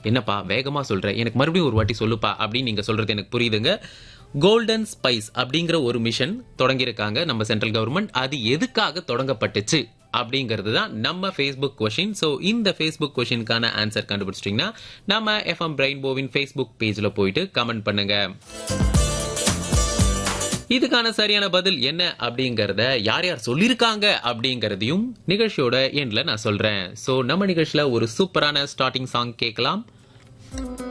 என்னப்பா வேகமா சொல்ற எனக்கு மறுபடியும் ஒரு வாட்டி சொல்லுப்பா அப்படின்னு நீங்க சொல்றது எனக்கு புரியுதுங்க கோல்டன் ஸ்பைஸ் அப்படிங்கிற ஒரு மிஷன் தொடங்கியிருக்காங்க நம்ம சென்ட்ரல் கவர்மெண்ட் அது எதுக்காக தொடங்கப்பட்டுச்சு அப்படிங்கிறது தான் நம்ம ஃபேஸ்புக் கொஷின் ஸோ இந்த ஃபேஸ்புக் கொஷினுக்கான ஆன்சர் கண்டுபிடிச்சிட்டிங்கன்னா நம்ம எஃப்எம் பிரெயின்போவின் ஃபேஸ்புக் பேஜில் போயிட்டு கமெண்ட் பண்ணுங்க இதுக்கான சரியான பதில் என்ன அப்படிங்கறத யார் யார் சொல்லியிருக்காங்க அப்படிங்கறதையும் நிகழ்ச்சியோட எண்ட்ல நான் சொல்றேன் சோ நம்ம நிகழ்ச்சியில ஒரு சூப்பரான ஸ்டார்டிங் சாங் கேட்கலாம்